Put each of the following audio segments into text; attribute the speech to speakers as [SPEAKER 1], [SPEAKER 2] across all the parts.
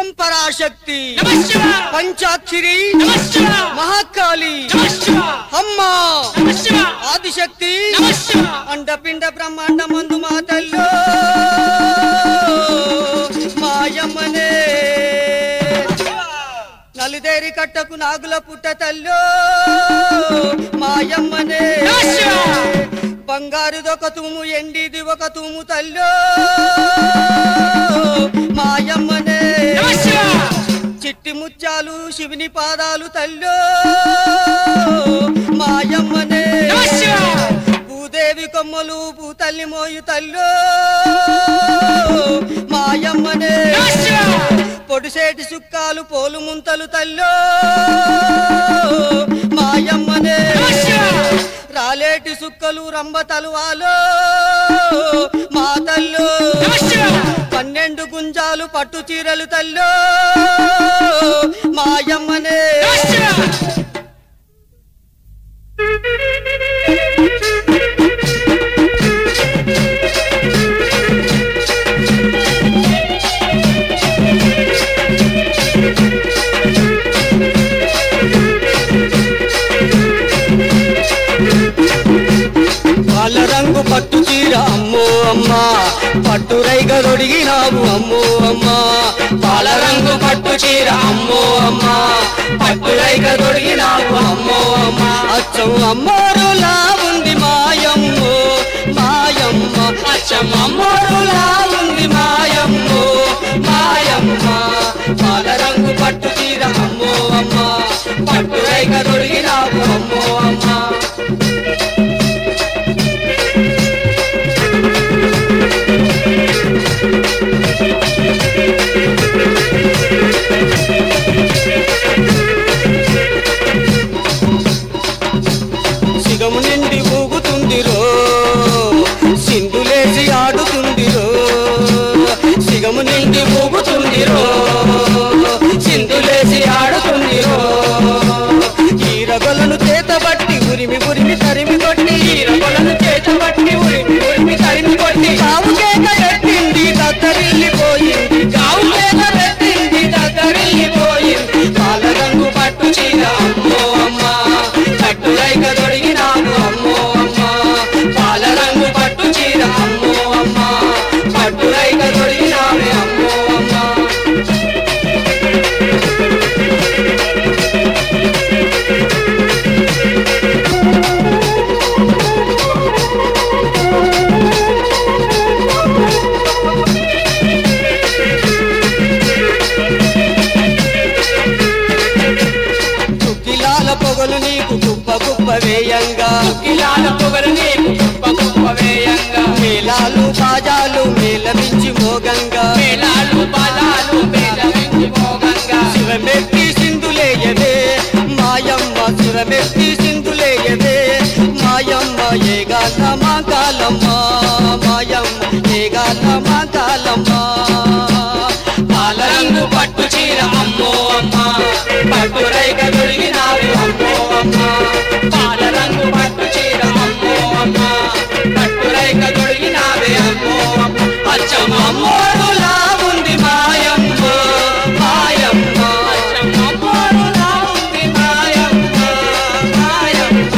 [SPEAKER 1] ఓం పరాశక్తి
[SPEAKER 2] నమః శివాయ
[SPEAKER 1] పంచాక్షరి
[SPEAKER 2] నమః శివాయ
[SPEAKER 1] మహాకాళి
[SPEAKER 2] నమః శివాయ
[SPEAKER 1] అమ్మా
[SPEAKER 2] నమః శివాయ
[SPEAKER 1] ఆదిశక్తి
[SPEAKER 2] నమః శివాయ
[SPEAKER 1] అండపిండ బ్రహ్మాండ మందు మా తల్లో మాయమ్మనే నలుదేరి కట్టకు నాగుల పుట్ట తల్లో మాయమ్మనే
[SPEAKER 2] నమః శివాయ.
[SPEAKER 1] బంగారుది ఒక తూము ఎండిది ఒక తూము తల్లో మాయమ్మనే
[SPEAKER 2] నమః శివాయ
[SPEAKER 1] చిట్టి ముత్యాలు శివుని పాదాలు తల్లో మాయమ్మనే
[SPEAKER 2] నమః శివాయ.
[SPEAKER 1] భూదేవి కొమ్మలు భూతల్లి మోయు తల్లో మాయమ్మనే
[SPEAKER 2] నమః శివాయ.
[SPEAKER 1] పొడిసేటి సుక్కాలు పోలు ముంతలు తల్లో మాయమ్మనే
[SPEAKER 2] నమః శివాయ.
[SPEAKER 1] రాలేటి సుక్కలు రంబ తలువాలో మా తల్లో
[SPEAKER 2] నమః శివాయ.
[SPEAKER 1] పన్నెండు గుంజాలు పట్టు చీరలు తల్లో మాయమ్మనే
[SPEAKER 2] నమః శివాయ.
[SPEAKER 1] వాళ్ళ రంగు పట్టు చీర అమ్మో అమ్మా పట్టు రైగ దొడిగినావు అమ్మో అమ్మా పాల రంగు పట్టు చీర అమ్మో అమ్మా పట్టు రైగ దొడిగినావు అమ్మో అమ్మా అచ్చం అమ్మోరులా ఉంది మాయమ్మో మాయమ్మ అచ్చం అమ్మోరులా ఉంది మాయమ్మో మాయమ్మ పాల రంగు పట్టు చీర అమ్మో అమ్మా పట్టు రైగ దొడిగినావు అమ్మో అమ్మా సిగము నిండి ఊగుతుందిరో సింధులేసి ఆడుతుందిరో సిగము నిండి ఊగుతుందిరో సింధులేసి ఆడుతుందిరో ఈరగొలను చేతబట్టి ఉరిమి ఉరిమి తరిమి కొట్టి ఈరగొలను చేతబట్టి ఉరిమి ఉరిమి తరిమి కొట్టి కావు కేక పెట్టింది దద్దరిల్లిపోయింది కావు కేక పెట్టింది దద్దరిల్లిపోయింది పాల రంగు పట్టు చీర అమ్మో అమ్మా పట్టు రైక దొడిగినాము అమ్మో అమ్మా పాల రంగు పట్టు చీర అమ్మో అమ్మా పట్టు రైక దొడిగినామే అమ్మో అమ్మా తుక్కిలాల పొగలు నీకు కుప్ప కుప్ప వేయంగా
[SPEAKER 2] కిలాల పొగలు నీకు గొప్ప గొప్ప వేయంగా
[SPEAKER 1] మేళాలు బాజాలు మేళమించి మోగంగా
[SPEAKER 2] మేళాలు బాలాలు మేళవించి మోగంగా
[SPEAKER 1] శివమెత్తి సింధులేయదే మాయమ్మ శివమెత్తి సింధులేయదే మాయమ్మ ఏగాల మా కాలమ్మ మాయమ్మ ఏగాల మా కాలమ్మ
[SPEAKER 2] పాల రంగు పట్టు చీర అమ్మో అమ్మ పట్టు రైక దొరికినావు అమ్మో అమ్మ పాల రంగు పట్టు చీర అమ్మో అమ్మ పట్టు రైక దొరికినావే అమ్మో అమ్మ అచ్చమ్మ
[SPEAKER 1] అమ్మోడులా ఉంది మాయమ్మ మాయమ్మ
[SPEAKER 2] అచ్చమ్మ అమ్మోరులా ఉంది మాయమ్మ మాయమ్మ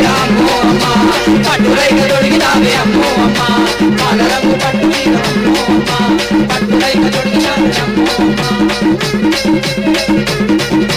[SPEAKER 2] చీర అమ్మో అమ్మ పట్టు రైక తొడిగినావే అమ్మో అమ్మ పాల రంగు పట్టు చీర అమ్మో అమ్మ పట్టు రైక తొడిగినావే అమ్మో అమ్మ